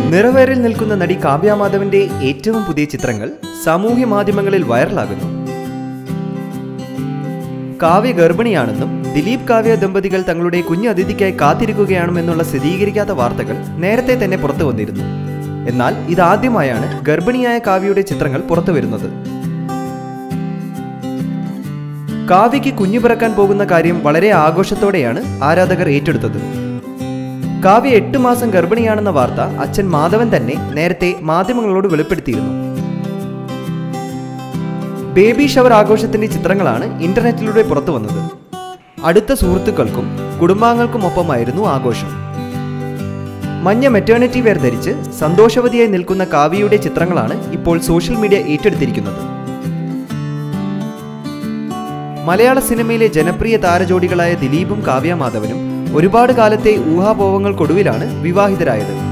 നിറവേറിൽ നിൽക്കുന്ന നടി കാവ്യ മാധവന്റെ ഏറ്റവും പുതിയ ചിത്രങ്ങൾ സാമൂഹ്യ മാധ്യമങ്ങളിൽ വൈറലാകുന്നു കാവ്യ ഗർഭിണിയാണെന്നും ദിലീപ് കാവ്യ ദമ്പതികൾ തങ്ങളുടെ കുഞ്ഞു അതിഥിക്കായി കാത്തിരിക്കുകയാണെന്നുള്ള സ്ഥിരീകരിക്കാത്ത വാർത്തകൾ നേരത്തെ തന്നെ പുറത്തു വന്നിരുന്നു എന്നാൽ ഇതാദ്യമായാണ് ഗർഭിണിയായ കാവ്യയുടെ ചിത്രങ്ങൾ പുറത്തു വരുന്നത് കാവ്യയ്ക്ക് കുഞ്ഞു പിറക്കാൻ പോകുന്ന കാര്യം വളരെ ആഘോഷത്തോടെയാണ് ആരാധകർ ഏറ്റെടുത്തത് കാവ്യ എട്ട് മാസം ഗർഭിണിയാണെന്ന വാർത്ത അച്ഛൻ മാധവൻ തന്നെ നേരത്തെ മാധ്യമങ്ങളോട് വെളിപ്പെടുത്തിയിരുന്നു ബേബി ഷവർ ആഘോഷത്തിന്റെ ചിത്രങ്ങളാണ് ഇന്റർനെറ്റിലൂടെ പുറത്തു വന്നത് അടുത്ത സുഹൃത്തുക്കൾക്കും കുടുംബാംഗങ്ങൾക്കുമൊപ്പമായിരുന്നു ആഘോഷം മഞ്ഞ മെറ്റേണിറ്റി വെയർ ധരിച്ച് സന്തോഷവതിയായി നിൽക്കുന്ന കാവ്യയുടെ ചിത്രങ്ങളാണ് ഇപ്പോൾ സോഷ്യൽ മീഡിയ ഏറ്റെടുത്തിരിക്കുന്നത് മലയാള സിനിമയിലെ ജനപ്രിയ താരജോഡികളായ ദിലീപും കാവ്യ മാധവനും ഒരുപാട് കാലത്തെ ഊഹാപോഹങ്ങൾക്കൊടുവിലാണ് വിവാഹിതരായത്